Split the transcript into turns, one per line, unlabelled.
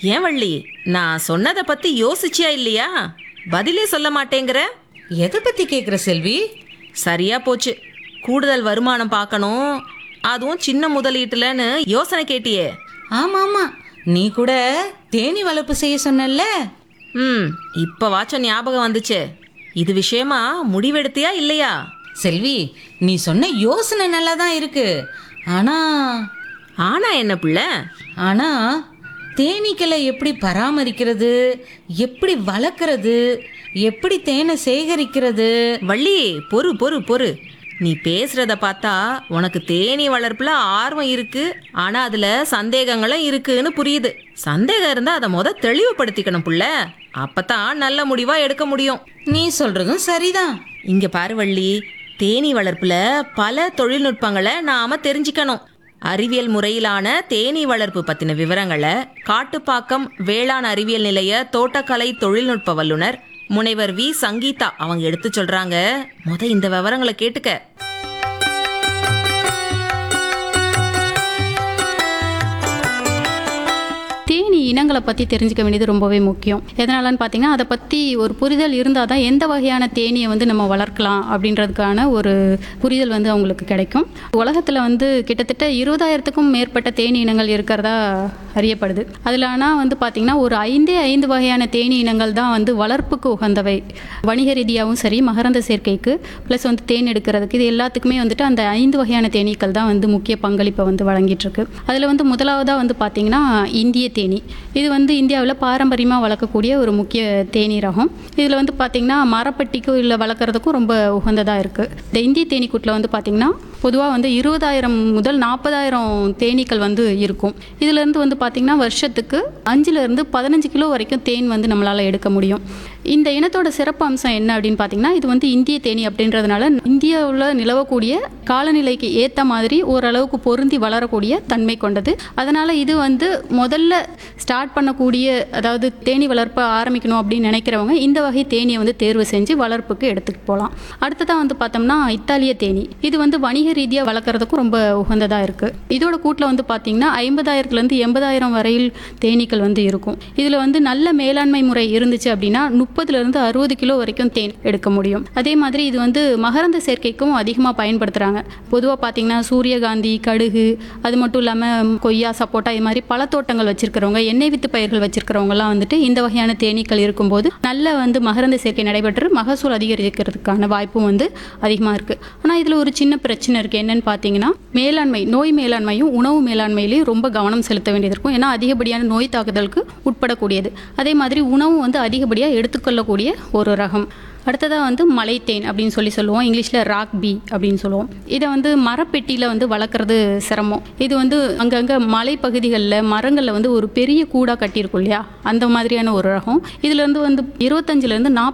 ஏன் வள்ளி நான் சொன்னதை பத்தி யோசிச்சியா இல்லையா பதிலே சொல்ல மாட்டேங்கிற
எதை பத்தி கேக்குற செல்வி
சரியா போச்சு கூடுதல் வருமானம் பார்க்கணும் அதுவும் சின்ன முதலீட்டுலன்னு யோசனை கேட்டியே
ஆமா ஆமா நீ கூட தேனி வளர்ப்பு செய்ய சொன்னல்ல
ம் இப்ப வாச்ச ஞாபகம் வந்துச்சே இது விஷயமா முடிவெடுத்தியா இல்லையா
செல்வி நீ சொன்ன யோசனை நல்லா தான் இருக்கு ஆனா
ஆனா என்ன பிள்ளை
ஆனா தேனீக்களை எப்படி பராமரிக்கிறது எப்படி வளர்க்கறது எப்படி தேனை சேகரிக்கிறது
வள்ளி பொறு பொறு பொறு நீ பேசுறத பார்த்தா உனக்கு தேனீ வளர்ப்புல ஆர்வம் இருக்கு ஆனா அதுல சந்தேகங்களும் இருக்குன்னு புரியுது சந்தேகம் இருந்தா அதை முத தெளிவுபடுத்திக்கணும் புள்ள அப்பதான் நல்ல முடிவா எடுக்க முடியும்
நீ சொல்றதும் சரிதான்
இங்க பாரு வள்ளி தேனீ வளர்ப்புல பல தொழில்நுட்பங்களை நாம தெரிஞ்சுக்கணும் அறிவியல் முறையிலான தேனீ வளர்ப்பு பத்தின விவரங்களை காட்டுப்பாக்கம் வேளாண் அறிவியல் நிலைய தோட்டக்கலை தொழில்நுட்ப வல்லுனர் முனைவர் வி சங்கீதா அவங்க எடுத்து சொல்றாங்க முத இந்த விவரங்களை கேட்டுக்க
தேனி இனங்களை பற்றி தெரிஞ்சுக்க வேண்டியது ரொம்பவே முக்கியம் எதனாலன்னு பார்த்தீங்கன்னா அதை பற்றி ஒரு புரிதல் இருந்தால் தான் எந்த வகையான தேனியை வந்து நம்ம வளர்க்கலாம் அப்படின்றதுக்கான ஒரு புரிதல் வந்து அவங்களுக்கு கிடைக்கும் உலகத்தில் வந்து கிட்டத்தட்ட இருபதாயிரத்துக்கும் மேற்பட்ட தேனி இனங்கள் இருக்கிறதா அறியப்படுது அதில் ஆனால் வந்து பார்த்திங்கன்னா ஒரு ஐந்தே ஐந்து வகையான தேனி இனங்கள் தான் வந்து வளர்ப்புக்கு உகந்தவை வணிக ரீதியாகவும் சரி மகரந்த சேர்க்கைக்கு ப்ளஸ் வந்து தேன் எடுக்கிறதுக்கு இது எல்லாத்துக்குமே வந்துட்டு அந்த ஐந்து வகையான தேனீக்கள் தான் வந்து முக்கிய பங்களிப்பை வந்து வழங்கிட்டு இருக்கு அதில் வந்து முதலாவதாக வந்து பார்த்திங்கன்னா இந்திய தேனி இது வந்து இந்தியாவில் பாரம்பரியமாக வளர்க்கக்கூடிய ஒரு முக்கிய தேனீ ரகம் இதில் வந்து பார்த்திங்கன்னா மரப்பட்டிக்கும் இல்லை வளர்க்குறதுக்கும் ரொம்ப உகந்ததாக இருக்குது இந்த இந்திய தேனீக்கூட்டில் வந்து பார்த்திங்கன்னா பொதுவாக வந்து இருபதாயிரம் முதல் நாற்பதாயிரம் தேனீக்கள் வந்து இருக்கும் இதுலேருந்து வந்து பார்த்திங்கன்னா வருஷத்துக்கு அஞ்சுலேருந்து பதினஞ்சு கிலோ வரைக்கும் தேன் வந்து நம்மளால் எடுக்க முடியும் இந்த இனத்தோட சிறப்பு அம்சம் என்ன அப்படின்னு பார்த்தீங்கன்னா இது வந்து இந்திய தேனி அப்படின்றதுனால இந்தியாவில் நிலவக்கூடிய காலநிலைக்கு ஏற்ற மாதிரி ஓரளவுக்கு பொருந்தி வளரக்கூடிய தன்மை கொண்டது அதனால் இது வந்து முதல்ல ஸ்டார்ட் பண்ணக்கூடிய அதாவது தேனி வளர்ப்பை ஆரம்பிக்கணும் அப்படின்னு நினைக்கிறவங்க இந்த வகை தேனியை வந்து தேர்வு செஞ்சு வளர்ப்புக்கு எடுத்துட்டு போகலாம் அடுத்ததாக வந்து பார்த்தோம்னா இத்தாலிய தேனி இது வந்து வணிக ரீதியாக வளர்க்குறதுக்கும் ரொம்ப உகந்ததாக இருக்குது இதோட கூட்டில் வந்து பார்த்தீங்கன்னா ஐம்பதாயிரத்துலேருந்து எண்பதாயிரம் வரையில் தேனீக்கள் வந்து இருக்கும் இதில் வந்து நல்ல மேலாண்மை முறை இருந்துச்சு அப்படின்னா முப்பதுலேருந்து அறுபது கிலோ வரைக்கும் தேன் எடுக்க முடியும் அதே மாதிரி இது வந்து மகரந்த சேர்க்கைக்கும் அதிகமாக பயன்படுத்துகிறாங்க பொதுவாக பார்த்தீங்கன்னா சூரியகாந்தி கடுகு அது மட்டும் இல்லாமல் கொய்யா சப்போட்டா இது மாதிரி பழத்தோட்டங்கள் வச்சிருக்கிறவங்க எண்ணெய் வித்து பயிர்கள் வச்சிருக்கிறவங்கலாம் வந்துட்டு இந்த வகையான தேனீக்கள் இருக்கும்போது நல்ல வந்து மகரந்த சேர்க்கை நடைபெற்று மகசூல் அதிகரிக்கிறதுக்கான வாய்ப்பும் வந்து அதிகமாக இருக்குது ஆனால் இதில் ஒரு சின்ன பிரச்சனை இருக்குது என்னன்னு பார்த்தீங்கன்னா மேலாண்மை நோய் மேலாண்மையும் உணவு மேலாண்மையிலையும் ரொம்ப கவனம் செலுத்த வேண்டியது இருக்கும் ஏன்னா அதிகப்படியான நோய் தாக்குதலுக்கு உட்படக்கூடியது அதே மாதிரி உணவு வந்து அதிகப்படியாக எடுத்துக்கொள்ளக்கூடிய ஒரு ரகம் அடுத்ததாக வந்து மலைத்தேன் அப்படின்னு சொல்லி சொல்லுவோம் இங்கிலீஷில் ராக் பீ அப்படின்னு சொல்லுவோம் இதை வந்து மரப்பெட்டியில் வந்து வளர்க்குறது சிரமம் இது வந்து அங்கங்கே மலைப்பகுதிகளில் மரங்களில் வந்து ஒரு பெரிய கூடாக கட்டியிருக்கும் இல்லையா அந்த மாதிரியான ஒரு ரகம் இதுலேருந்து வந்து இருபத்தஞ்சிலேருந்து நாற்பது